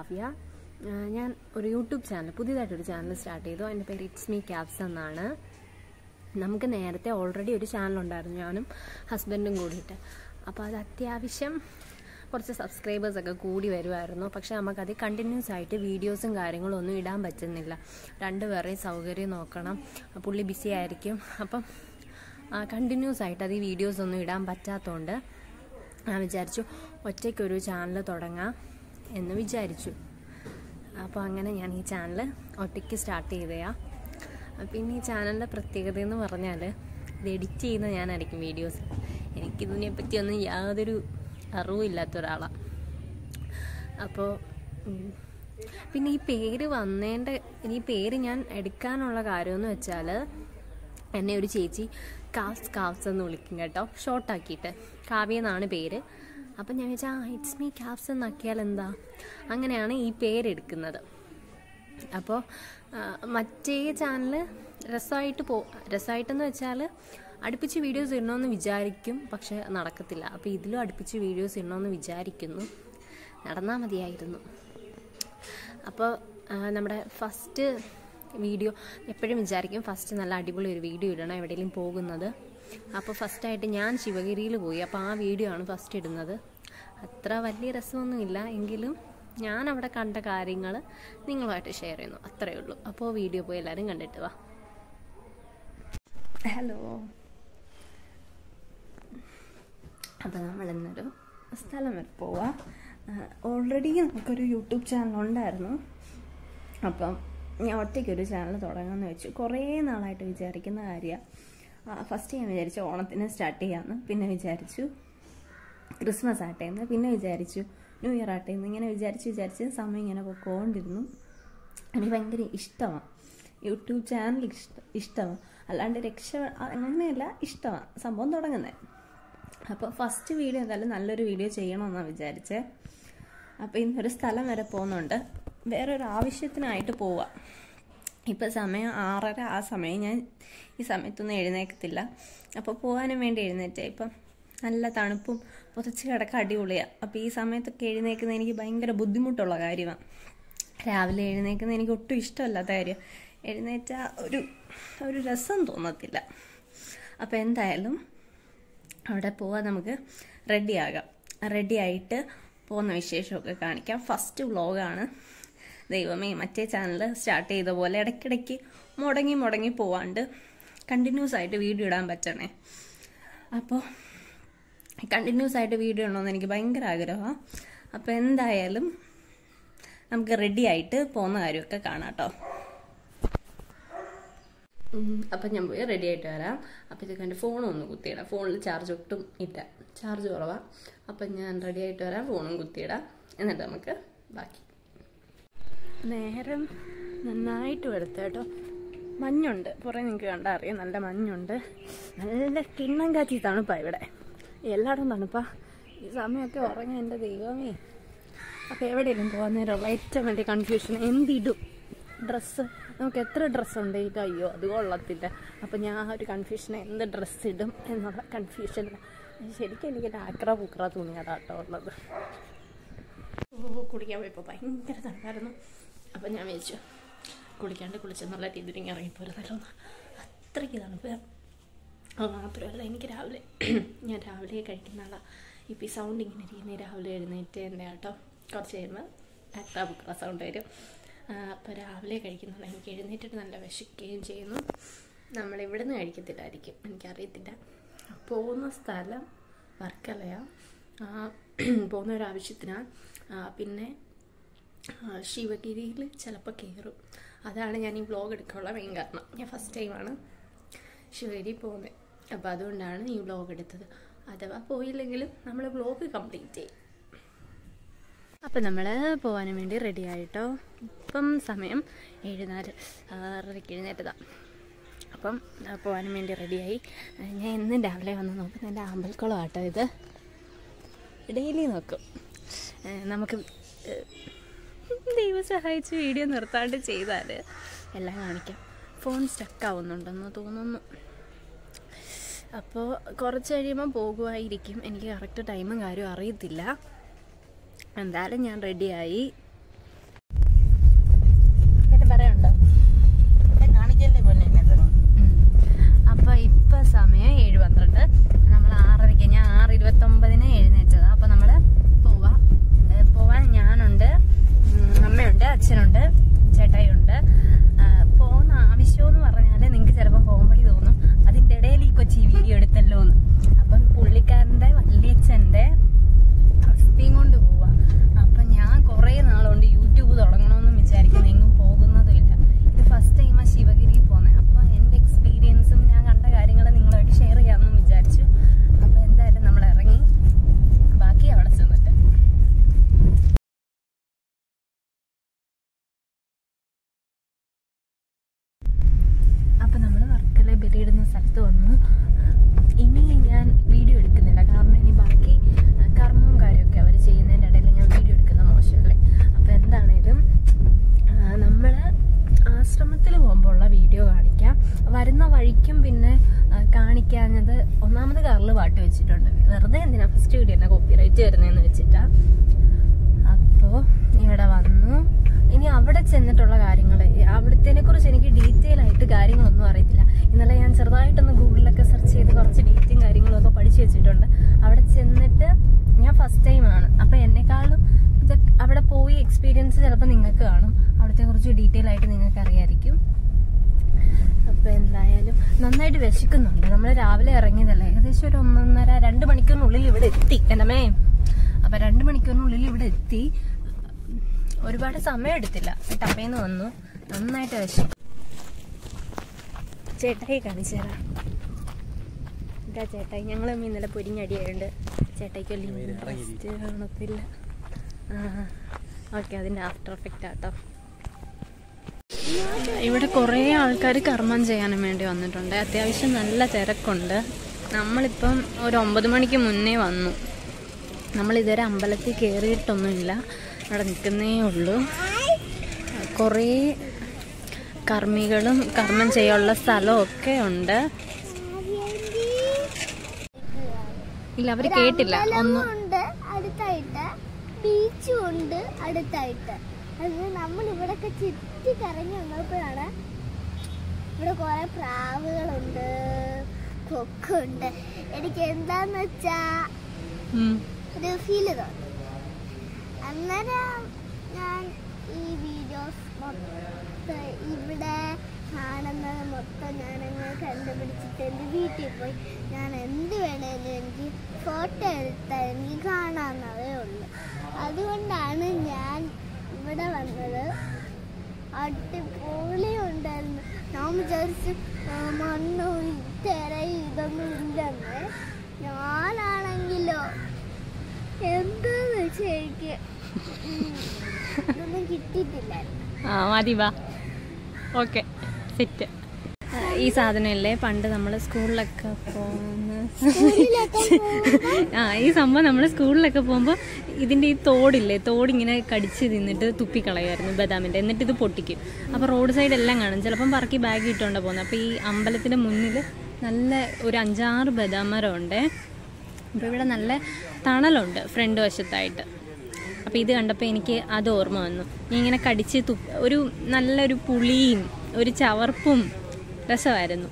കാവ്യ ആ, ഞാൻ ഒരു യൂട്യൂബ് ചാനൽ പുതിയതായിട്ടൊരു ചാനൽ സ്റ്റാർട്ട് ചെയ്തു അതിൻ്റെ പേര് ഇറ്റ്സ് മീ ക്യാപ്സ് എന്നാണ് നമുക്ക് നേരത്തെ ഓൾറെഡി ഒരു ചാനൽ ഉണ്ടായിരുന്നു ഞാനും ഹസ്ബൻഡും കൂടിയിട്ട് അപ്പോൾ അത് അത്യാവശ്യം കുറച്ച് സബ്സ്ക്രൈബേഴ്സൊക്കെ കൂടി വരുമായിരുന്നു പക്ഷെ നമുക്കത് കണ്ടിന്യൂസ് ആയിട്ട് വീഡിയോസും കാര്യങ്ങളും ഒന്നും ഇടാൻ പറ്റുന്നില്ല രണ്ടുപേരുടെയും സൗകര്യം നോക്കണം പുള്ളി ബിസി ആയിരിക്കും അപ്പം കണ്ടിന്യൂസ് ആയിട്ട് അത് ഈ വീഡിയോസ് ഒന്നും ഇടാൻ പറ്റാത്തതുകൊണ്ട് ഞാൻ വിചാരിച്ചു ഒറ്റയ്ക്കൊരു ചാനൽ തുടങ്ങാം എന്ന് വിചാരിച്ചു അപ്പോൾ അങ്ങനെ ഞാൻ ഈ ചാനൽ ഒറ്റയ്ക്ക് സ്റ്റാർട്ട് ചെയ്തയാ പിന്നെ ഈ ചാനലിൻ്റെ പ്രത്യേകത എന്ന് പറഞ്ഞാൽ ഇത് എഡിറ്റ് ചെയ്യുന്ന ഞാനായിരിക്കും വീഡിയോസ് എനിക്കിതിനെ പറ്റിയൊന്നും യാതൊരു അറിവില്ലാത്ത ഒരാളാണ് അപ്പോൾ ഉം, പിന്നെ ഈ പേര് വന്നതിൻ്റെ ഈ പേര് ഞാൻ എടുക്കാനുള്ള കാര്യമെന്ന് വെച്ചാൽ എന്നെ ഒരു ചേച്ചി കാവ്സ് കാവ്സ് എന്ന് വിളിക്കും കേട്ടോ ഷോർട്ടാക്കിയിട്ട് കാവ്യ എന്നാണ് പേര് അപ്പം ഞാൻ വിചാരിച്ചാൽ ആ ഇറ്റ്സ് മീ കാവ്സ് എന്നാക്കിയാൽ എന്താ അങ്ങനെയാണ് ഈ പേരെടുക്കുന്നത് അപ്പോൾ മറ്റേ ചാനൽ രസമായിട്ട് പോ രസമായിട്ടെന്ന് വെച്ചാൽ അടുപ്പിച്ച് വീഡിയോസ് ഇടണമെന്ന് വിചാരിക്കും പക്ഷെ നടക്കത്തില്ല അപ്പോൾ ഇതിലും അടുപ്പിച്ച് വീഡിയോസ് ഇടണമെന്ന് വിചാരിക്കുന്നു നടന്നാൽ മതിയായിരുന്നു അപ്പോൾ നമ്മുടെ ഫസ്റ്റ് വീഡിയോ എപ്പോഴും വിചാരിക്കും ഫസ്റ്റ് നല്ല അടിപൊളി ഒരു വീഡിയോ ഇടണം എവിടെയെങ്കിലും പോകുന്നത് അപ്പോൾ ഫസ്റ്റായിട്ട് ഞാൻ ശിവഗിരിയിൽ പോയി അപ്പോൾ ആ വീഡിയോ ആണ് ഫസ്റ്റ് ഇടുന്നത് അത്ര വലിയ രസമൊന്നുമില്ല എങ്കിലും ഞാൻ അവിടെ കണ്ട കാര്യങ്ങൾ നിങ്ങളുമായിട്ട് ഷെയർ ചെയ്യുന്നു അത്രയേ ഉള്ളൂ അപ്പോൾ വീഡിയോ പോയി എല്ലാവരും കണ്ടിട്ട് വാ ഹലോ അപ്പോൾ നമ്മൾ ഇന്നൊരു സ്ഥലം വരെ പോവാം ഓൾറെഡി നമുക്കൊരു യൂട്യൂബ് ചാനൽ ഉണ്ടായിരുന്നു അപ്പം ഞാൻ ഒറ്റയ്ക്കൊരു ചാനൽ തുടങ്ങാമെന്ന് വെച്ചു കുറേ നാളായിട്ട് വിചാരിക്കുന്ന കാര്യമാണ് ഫസ്റ്റ് ഞാൻ വിചാരിച്ചു ഓണത്തിന് സ്റ്റാർട്ട് ചെയ്യാമെന്ന് പിന്നെ വിചാരിച്ചു ക്രിസ്മസ് ആട്ടേന്ന് പിന്നെ വിചാരിച്ചു ന്യൂ ഇയർ ആട്ടേന്ന് ഇങ്ങനെ വിചാരിച്ച് വിചാരിച്ച് സമയം ഇങ്ങനെ പൊക്കോണ്ടിരുന്നു എനിക്ക് ഭയങ്കര ഇഷ്ടമാണ് യൂട്യൂബ് ചാനൽ ഇഷ്ട ഇഷ്ടമാണ് അല്ലാണ്ട് രക്ഷ അങ്ങനെയല്ല ഇഷ്ടമാണ് സംഭവം തുടങ്ങുന്നത് അപ്പോൾ ഫസ്റ്റ് വീഡിയോ എന്തായാലും നല്ലൊരു വീഡിയോ ചെയ്യണമെന്നാണ് വിചാരിച്ചേ അപ്പോൾ ഇന്നൊരു സ്ഥലം വരെ പോകുന്നുണ്ട് വേറൊരു ആവശ്യത്തിനായിട്ട് പോവാം ഇപ്പം സമയം ആറര ആ സമയം ഞാൻ ഈ സമയത്തൊന്നും എഴുന്നേക്കത്തില്ല അപ്പോൾ പോകാനും വേണ്ടി എഴുന്നേറ്റേ ഇപ്പം നല്ല തണുപ്പും പുതച്ച് കിടക്ക അടിപൊളിയാണ് അപ്പോൾ ഈ സമയത്തൊക്കെ എഴുന്നേക്കുന്നത് എനിക്ക് ഭയങ്കര ബുദ്ധിമുട്ടുള്ള കാര്യമാണ് രാവിലെ എഴുന്നേക്കുന്നത് എനിക്ക് ഒട്ടും ഇഷ്ടമല്ലാത്ത കാര്യം എഴുന്നേറ്റ ഒരു ഒരു രസം തോന്നത്തില്ല അപ്പോൾ എന്തായാലും അവിടെ പോവാൻ നമുക്ക് റെഡിയാകാം റെഡിയായിട്ട് പോകുന്ന വിശേഷമൊക്കെ കാണിക്കാം ഫസ്റ്റ് വ്ളോഗാണ് ദൈവമേ മറ്റേ ചാനൽ സ്റ്റാർട്ട് ചെയ്ത പോലെ ഇടയ്ക്കിടയ്ക്ക് മുടങ്ങി മുടങ്ങി പോവാണ്ട് കണ്ടിന്യൂസ് ആയിട്ട് വീഡിയോ ഇടാൻ പറ്റണേ അപ്പോൾ കണ്ടിന്യൂസ് ആയിട്ട് വീഡിയോ ഇടണമെന്ന് എനിക്ക് ഭയങ്കര ആഗ്രഹമാണ് അപ്പോൾ എന്തായാലും നമുക്ക് റെഡി ആയിട്ട് പോകുന്ന കാര്യമൊക്കെ കാണാം കേട്ടോ അപ്പം ഞാൻ പോയി റെഡി ആയിട്ട് വരാം അപ്പോഴത്തേക്ക് എൻ്റെ ഫോണൊന്ന് കുത്തിയിടാം ഫോണിൽ ചാർജ് ഒട്ടും ഇല്ല ചാർജ് കുറവാണ് അപ്പം ഞാൻ റെഡി ആയിട്ട് വരാം ഫോണും കുത്തിയിടാം എന്നിട്ട് നമുക്ക് ബാക്കി നേരം നന്നായിട്ട് വെളുത്ത കേട്ടോ മഞ്ഞുണ്ട് പുറേ നിങ്ങൾക്ക് കണ്ടാൽ അറിയാം നല്ല മഞ്ഞുണ്ട് നല്ല കിണ്ണം കാച്ചി തണുപ്പാണ് ഇവിടെ എല്ലായിടും തണുപ്പാ ഈ സമയമൊക്കെ ഉറങ്ങി എൻ്റെ ദൈവമേ അപ്പോൾ എവിടെയെങ്കിലും പോകാൻ നേരമുള്ള ഏറ്റവും വലിയ കൺഫ്യൂഷൻ എന്തിടും ഡ്രസ്സ് നമുക്ക് എത്ര ഡ്രസ്സ് ഉണ്ടെങ്കിൽ അയ്യോ അത് കൊള്ളത്തില്ല അപ്പം ഞാൻ ആ ഒരു കൺഫ്യൂഷൻ എന്ത് ഡ്രസ്സ് ഇടും എന്നുള്ള കൺഫ്യൂഷനിൽ ശരിക്കും എനിക്ക് ലാക്ര പുക്ര തുണിയാണ് കേട്ടോ ഉള്ളത് ഓ കുടിക്കാൻ പോയപ്പോൾ ഭയങ്കര തണുപ്പായിരുന്നു അപ്പം ഞാൻ വിചാരിച്ചു കുളിക്കാണ്ട് കുളിച്ചെന്നുള്ള രീതിയിൽ ഇങ്ങനെ ഇറങ്ങിപ്പോരുന്നല്ലോ എന്ന്. അത്രയ്ക്ക് തണുപ്പ് അത് മാത്രമല്ല എനിക്ക് രാവിലെ ഞാൻ രാവിലെ കഴിക്കുന്ന ആളാണ് ഇപ്പം ഈ സൗണ്ട് ഇങ്ങനെ ഇരിക്കുന്ന രാവിലെ എഴുന്നേറ്റ് എൻ്റെ കേട്ടോ കുറച്ച് കഴിയുമ്പോൾ അക്ര ബുക്ര സൗണ്ട് വരും അപ്പോൾ രാവിലെ കഴിക്കുന്നുണ്ട് എനിക്ക് എഴുന്നേറ്റിട്ട് നല്ല വിശക്കുകയും ചെയ്യുന്നു നമ്മൾ ഇവിടെ നിന്ന് കഴിക്കത്തില്ലായിരിക്കും എനിക്കറിയത്തില്ല പോകുന്ന സ്ഥലം വർക്കലയാണ് പോകുന്ന ഒരു ആവശ്യത്തിനാണ് പിന്നെ ആ, ശിവഗിരിയിൽ ചിലപ്പോൾ കയറും അതാണ് ഞാൻ ഈ വ്ളോഗ് എടുക്കാനുള്ള മെയിൻ കാരണം ഞാൻ ഫസ്റ്റ് ടൈമാണ് ശിവഗിരി പോകുന്നത് അപ്പോൾ അതുകൊണ്ടാണ് ഈ വ്ളോഗ് എടുത്തത് അഥവാ പോയില്ലെങ്കിലും നമ്മൾ വ്ളോഗ് കംപ്ലീറ്റ് ചെയ്യും അപ്പം നമ്മൾ പോകാനും വേണ്ടി റെഡി ആയിട്ടോ ഇപ്പം സമയം എഴുന്നേറ്റ് ആറരയ്ക്ക് എഴുന്നേറ്റതാണ് അപ്പം ആ, പോകാനും വേണ്ടി റെഡിയായി ആ, ഞാൻ എന്നും രാവിലെ വന്ന് നോക്കുന്ന എൻ്റെ അമ്പൽക്കുളം ആട്ടോ ഇത് ഡെയിലി നോക്കും ആ, നമുക്ക് ആ, ദൈവം സഹായിച്ച് വീഡിയോ നിർത്താണ്ട് ചെയ്താൽ എല്ലാം കാണിക്കാം ഫോൺ സ്റ്റക്ക് ആവുന്നുണ്ടെന്ന് തോന്നുന്നു അപ്പോൾ കുറച്ച് കഴിയുമ്പോൾ പോകുമായിരിക്കും എനിക്ക് കറക്റ്റ് ടൈമും കാര്യവും അറിയത്തില്ല എന്തായാലും ഞാൻ റെഡിയായി എന്തെങ്കിലും പറയാനുണ്ടോ കാണിക്കല്ലേ പൊന്നെ ഉം. അപ്പൊ ഇപ്പൊ സമയം ഏഴ് പന്ത്രണ്ട് നമ്മൾ ആറരയ്ക്ക് ഞാൻ ആറ് ഇരുപത്തൊമ്പതിന് എഴുന്നേറ്റതാ അപ്പൊ നമ്മള് പോവാ ഏ, പോവാൻ ഞാനുണ്ട് ഉം, അമ്മയുണ്ട് അച്ഛനുണ്ട് ചേട്ടായിയുണ്ട് ആ, പോകുന്ന ആവശ്യമെന്ന് പറഞ്ഞാല് നിങ്ങക്ക് ചിലപ്പോൾ കോമഡി തോന്നും അതിന്റെ ഇടയിൽ ഈ കൊച്ചി വീഡിയോ എടുത്തല്ലോ എന്ന് അപ്പം പുള്ളിക്കാരന്റെ വല്യച്ഛന്റെ ട്രസ്റ്റിയും കൊണ്ട് പോവാ അപ്പൊ ഞാൻ കുറെ നാളുകൊണ്ട് യൂട്യൂബ് തുടങ്ങണമെന്ന് വിചാരിക്കുന്നു എങ്ങും പോകുന്നതുമില്ല ഇത് ഫസ്റ്റ് ടൈമാ ശിവഗിരി പോകുന്നത് അപ്പൊ എന്റെ എക്സ്പീരിയൻസും ഞാൻ കണ്ട കാര്യങ്ങൾ നിങ്ങളുമായിട്ട് ഷെയർ ചെയ്യാമെന്ന് വിചാരിച്ചു അപ്പൊ എന്തായാലും നമ്മൾ ഇറങ്ങി ബാക്കി അവിടെ ചെന്നിട്ട് അപ്പൊ നമ്മൾ വർക്കല ബലിയിടുന്ന സ്ഥലത്ത് വന്നു ഇനി ഞാൻ വീഡിയോ എടുക്കുന്നില്ല കാരണം ഇനി ബാക്കി ആ, കർമ്മവും കാര്യമൊക്കെ അവർ ചെയ്യുന്നതിൻ്റെ ഇടയിൽ ഞാൻ വീഡിയോ എടുക്കുന്ന മോശമല്ലേ അപ്പൊ എന്താണേലും ആ, നമ്മള് ആശ്രമത്തിൽ പോകുമ്പോൾ ഉള്ള വീഡിയോ കാണിക്കാം വരുന്ന വഴിക്കും പിന്നെ ആ, കാണിക്കാഞ്ഞത് ഒന്നാമത് കാറിൽ പാട്ട് വെച്ചിട്ടുണ്ട് വെറുതെ എന്തിനാ ഫസ്റ്റ് വീഡിയോ തന്നെ കോപ്പിറൈറ്റ് വരുന്നതെന്ന് വെച്ചിട്ടാ അപ്പോ ഇവിടെ വന്നു ഇനി അവിടെ ചെന്നിട്ടുള്ള കാര്യങ്ങൾ അവിടത്തേനെ കുറിച്ച് എനിക്ക് ഡീറ്റെയിൽ ആയിട്ട് കാര്യങ്ങളൊന്നും അറിയത്തില്ല ഇന്നലെ ഞാൻ ചെറുതായിട്ടൊന്ന് ഗൂഗിളിലൊക്കെ സെർച്ച് ചെയ്ത് കുറച്ച് ഡേറ്റും കാര്യങ്ങളും ഒക്കെ പഠിച്ചു വെച്ചിട്ടുണ്ട് അവിടെ ചെന്നിട്ട് ഞാൻ ഫസ്റ്റ് ടൈം ആണ് അപ്പൊ എന്നെക്കാളും ഇത് അവിടെ പോയി എക്സ്പീരിയൻസ് ചിലപ്പോൾ നിങ്ങൾക്ക് കാണും അവിടത്തെ കുറിച്ച് ഡീറ്റെയിൽ ആയിട്ട് നിങ്ങൾക്ക് അറിയായിരിക്കും അപ്പൊ എന്തായാലും നന്നായിട്ട് വിശക്കുന്നുണ്ട് നമ്മൾ രാവിലെ ഇറങ്ങിയതല്ലേ ഏകദേശം ഒരു ഒന്നൊന്നര രണ്ട് മണിക്കൂറിനുള്ളിൽ ഇവിടെ എത്തി എന്നമേ അപ്പൊ രണ്ട് മണിക്കൂറിനുള്ളിൽ ഇവിടെ എത്തി ഒരുപാട് സമയം എടുത്തില്ല ടപ്പേന്ന് വന്നു നന്നായിട്ട് വിശക്കും ചേട്ടായി കാണിച്ചു തരാം ഇതാ ചേട്ടായി ഞങ്ങൾ ഇന്നലെ പൊരിഞ്ഞടിയായുണ്ട് ചേട്ടായിക്ക് വലിയ ഇൻട്രസ്റ്റ് കാണത്തില്ല ആ ഓക്കെ അതിന്റെ ആഫ്റ്റർ എഫക്റ്റ് ആട്ടോ ഇവിടെ കുറേ ആൾക്കാർ കർമ്മം ചെയ്യാനും വേണ്ടി വന്നിട്ടുണ്ട് അത്യാവശ്യം നല്ല തിരക്കുണ്ട് നമ്മളിപ്പം ഒരു ഒമ്പത് മണിക്ക് മുന്നേ വന്നു നമ്മൾ ഇതുവരെ അമ്പലത്തിൽ കയറിയിട്ടൊന്നുമില്ല അവിടെ നിൽക്കുന്നേ ഉള്ളൂ കുറേ കർമ്മികളും കർമ്മം ചെയ്യാനുള്ള സ്ഥലവും ഒക്കെ ഉണ്ട് ഇല്ല അവർ കേട്ടില്ല ഒന്നും ഉണ്ട് അടുത്തായിട്ട് ബീച്ചും ഉണ്ട് അടുത്തായിട്ട് അത് നമ്മൾ ഇവിടൊക്കെ ചുറ്റി കറങ്ങി വന്നപ്പോഴാണ് ഇവിടെ കുറെ പ്രാവുകളുണ്ട് കൊക്കുണ്ട് എനിക്ക് എന്താന്ന് വെച്ചാ ഉം. ഒരു ഫീല് തോന്നി അന്നേരം ഞാൻ ഈ വീഡിയോസ് മൊത്തം ഇവിടെ കാണുന്നത് മൊത്തം ഞാനങ്ങ് കണ്ടുപിടിച്ചിട്ട് എൻ്റെ വീട്ടിൽ പോയി ഞാൻ എന്ത് വേണേലും എനിക്ക് ഫോട്ടോ എടുത്താൽ എനിക്ക് കാണാവുന്നതേ ഉള്ളൂ അതുകൊണ്ടാണ് ഞാൻ ഇവിടെ വന്നത് അടിപൊളി ഉണ്ടായിരുന്നു ഞാൻ വിചാരിച്ചു ആ, മണ്ണും തിരയും ഇതൊന്നും ഇല്ലെന്ന് ഞാനാണെങ്കിലോ എന്താന്ന് വെച്ചാൽ എനിക്ക് ഉം, ഇതൊന്നും കിട്ടിയിട്ടില്ലായിരുന്നു ആ മതി വാ ഓക്കെ സെറ്റ് ഈ സാധനമല്ലേ പണ്ട് നമ്മൾ സ്കൂളിലൊക്കെ പോകുന്ന ആ ഈ സംഭവം നമ്മൾ സ്കൂളിലൊക്കെ പോകുമ്പോൾ ഇതിന്റെ ഈ തോടില്ലേ തോടിങ്ങനെ കടിച്ച് തിന്നിട്ട് തുപ്പിക്കളയായിരുന്നു ബദാമിന്റെ എന്നിട്ട് ഇത് പൊട്ടിക്കും അപ്പോൾ റോഡ് സൈഡ് എല്ലാം കാണും ചിലപ്പം പറക്കി ബാഗ് ഇട്ടുകൊണ്ട് പോകുന്നത് അപ്പോൾ ഈ അമ്പലത്തിന്റെ മുന്നിൽ നല്ല ഒരു അഞ്ചാറ് ബദാം മരം ഉണ്ടേ അപ്പോൾ ഇവിടെ നല്ല തണലുണ്ട് ഫ്രണ്ട് വശത്തായിട്ട് അപ്പോൾ ഇത് കണ്ടപ്പോൾ എനിക്ക് അത് ഓർമ്മ വന്നു ഞാൻ ഇങ്ങനെ കടിച്ച് തുപ്പ ഒരു നല്ലൊരു പുളിയും ഒരു ചവർപ്പും രസമായിരുന്നു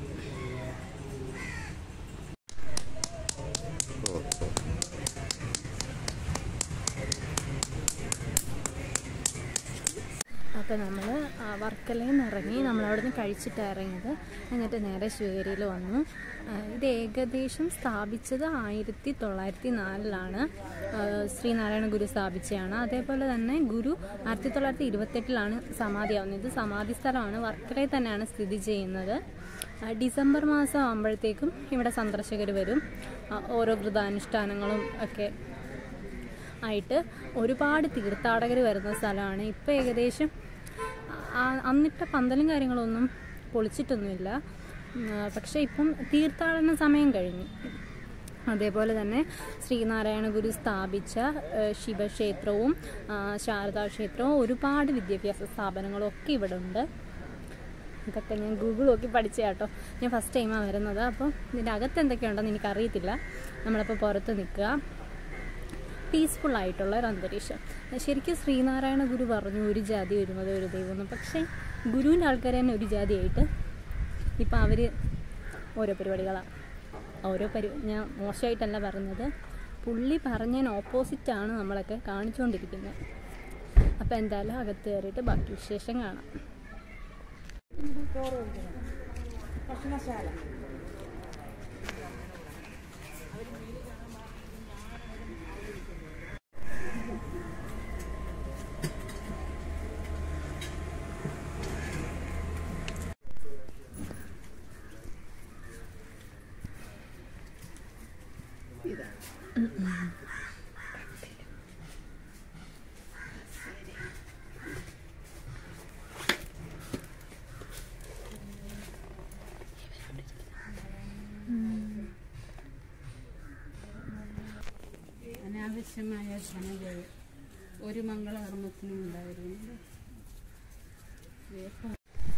അപ്പോൾ നമ്മൾ വർക്കലയിൽ നിന്ന് ഇറങ്ങി നമ്മൾ അവിടെ നിന്ന് കഴിച്ചിട്ടാണ് ഇറങ്ങിയത് എന്നിട്ട് നേരെ ശിവഗിരിയിൽ വന്നു ആ, ഇത് ഏകദേശം സ്ഥാപിച്ചത് ആയിരത്തി തൊള്ളായിരത്തി നാലിലാണ് ശ്രീനാരായണ ഗുരു സ്ഥാപിച്ചതാണ് അതേപോലെ തന്നെ ഗുരു ആയിരത്തി തൊള്ളായിരത്തി ഇരുപത്തെട്ടിലാണ് സമാധിയാവുന്നത് ഇത് സമാധി സ്ഥലമാണ് വർക്കലയിൽ തന്നെയാണ് സ്ഥിതി ചെയ്യുന്നത് ആ, ഡിസംബർ മാസം ആകുമ്പോഴത്തേക്കും ഇവിടെ സന്ദർശകർ വരും ആ, ഓരോ വ്രതാനുഷ്ഠാനങ്ങളും ഒക്കെ ആയിട്ട് ഒരുപാട് തീർത്ഥാടകർ വരുന്ന സ്ഥലമാണ് ഇപ്പോൾ ഏകദേശം ആ- അന്നിട്ട പന്തലും കാര്യങ്ങളൊന്നും പൊളിച്ചിട്ടൊന്നുമില്ല ഉം, ആ, പക്ഷേ ഇപ്പം തീർത്ഥാടന സമയം കഴിഞ്ഞു അതേപോലെ തന്നെ ശ്രീനാരായണ ഗുരു സ്ഥാപിച്ച ആ, ശിവക്ഷേത്രവും ആ, ശാരദാ ക്ഷേത്രവും ഒരുപാട് വിദ്യാഭ്യാസ സ്ഥാപനങ്ങളും ഒക്കെ ഇവിടെ ഉണ്ട് ഇതൊക്കെ ഞാൻ ഗൂഗിൾ നോക്കി പഠിച്ച കേട്ടോ ഞാൻ ഫസ്റ്റ് ടൈമാണ് വരുന്നത് അപ്പം ഇതിൻ്റെ അകത്ത് എന്തൊക്കെയുണ്ടെന്ന് എനിക്കറിയത്തില്ല നമ്മളപ്പോൾ പുറത്ത് നിൽക്കുക പീസ്ഫുൾ ആയിട്ടുള്ള ഒരു അന്തരീക്ഷം ശരിക്കും ശ്രീനാരായണ ഗുരു പറഞ്ഞു ഒരു ജാതി വരുന്നത് ഒരു ദൈവം എന്ന് പക്ഷേ ഗുരുവിൻ്റെ ആൾക്കാർ തന്നെ ഒരു ജാതിയായിട്ട് ഇപ്പം അവർ ഓരോ പരിപാടികളാണ് ഓരോ പരി ഞാൻ മോശമായിട്ടല്ല പറഞ്ഞത് പുള്ളി പറഞ്ഞതിന് ഓപ്പോസിറ്റാണ് നമ്മളൊക്കെ കാണിച്ചുകൊണ്ടിരിക്കുന്നത് അപ്പോൾ എന്തായാലും അകത്ത് കയറിയിട്ട് ബാക്കി വിശേഷം കാണാം ഭക്ഷണശാല അനാവശ്യമായ ധനവ്യയം ഒരു മംഗളകർമ്മത്തിനും ഉണ്ടായിരുന്നില്ല വേപ്പം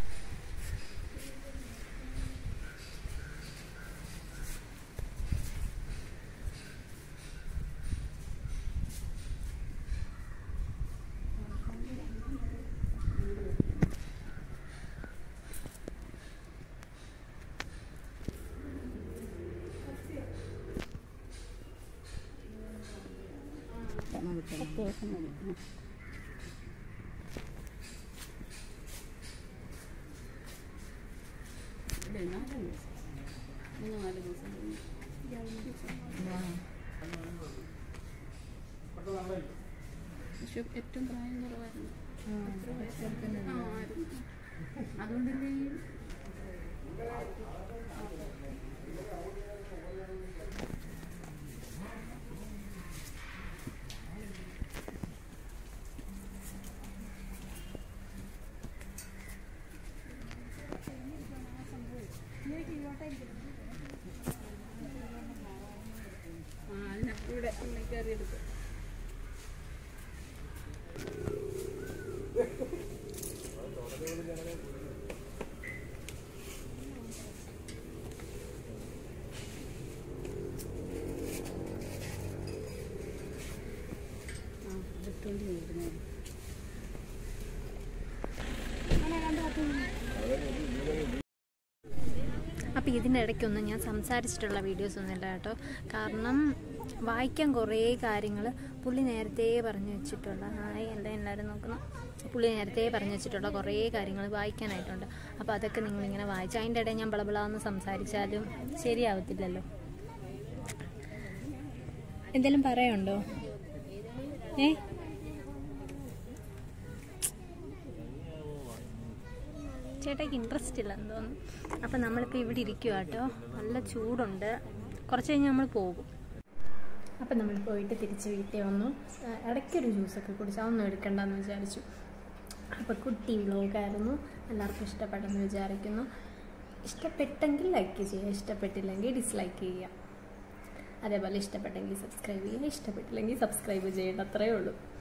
അത്യാവശ്യം മതി ഉം. ഇല്ല, നാല് ദിവസം മൂന്ന് നാല് ദിവസം കഴിഞ്ഞ്. പക്ഷെ ഏറ്റവും പ്രായം കുറവായിരുന്നു എത്ര വയസ്സായിരുന്നു? ആ, ആയിരുന്നു. അതുകൊണ്ടല്ലേ ഈ ആ അതിനൂടെ കയറി എടുക്കും ആ എടുത്തോണ്ട് വരുന്നത് അപ്പോൾ ഇതിനിടയ്ക്കൊന്നും ഞാൻ സംസാരിച്ചിട്ടുള്ള വീഡിയോസ് ഒന്നുമില്ല കേട്ടോ കാരണം വായിക്കാൻ കുറേ കാര്യങ്ങൾ പുള്ളി നേരത്തെ പറഞ്ഞു വെച്ചിട്ടുള്ള ഹായ് എന്താ എല്ലാവരും നോക്കുന്നു പുള്ളി നേരത്തെ പറഞ്ഞു വെച്ചിട്ടുള്ള കുറേ കാര്യങ്ങൾ വായിക്കാനായിട്ടുണ്ട് അപ്പോൾ അതൊക്കെ നിങ്ങളിങ്ങനെ വായിച്ചു അതിൻ്റെ ഇടയിൽ ഞാൻ ബളബളാന്ന് സംസാരിച്ചാലും ശരിയാവത്തില്ലല്ലോ എന്തെങ്കിലും പറയാനുണ്ടോ ഏ ചേട്ടായിക്ക് ഇൻട്രസ്റ്റ് ഇല്ല എന്തോന്നു അപ്പം നമ്മളിപ്പോൾ ഇവിടെ ഇരിക്കുക കേട്ടോ നല്ല ചൂടുണ്ട് കുറച്ച് കഴിഞ്ഞ് നമ്മൾ പോകും അപ്പം നമ്മൾ പോയിട്ട് തിരിച്ച് വീട്ടിൽ വന്നു ആ, ഇടയ്ക്കൊരു ജ്യൂസൊക്കെ കുടിച്ചു അതൊന്നും എടുക്കണ്ടെന്ന് വിചാരിച്ചു അപ്പോൾ കുട്ടി വ്ലോഗായിരുന്നു എല്ലാവർക്കും ഇഷ്ടപ്പെട്ടെന്ന് വിചാരിക്കുന്നു ഇഷ്ടപ്പെട്ടെങ്കിൽ ലൈക്ക് ചെയ്യുക ഇഷ്ടപ്പെട്ടില്ലെങ്കിൽ ഡിസ്ലൈക്ക് ചെയ്യുക അതേപോലെ ഇഷ്ടപ്പെട്ടെങ്കിൽ സബ്സ്ക്രൈബ് ചെയ്യുക ഇഷ്ടപ്പെട്ടില്ലെങ്കിൽ സബ്സ്ക്രൈബ് ചെയ്യേണ്ട അത്രയേ ഉള്ളൂ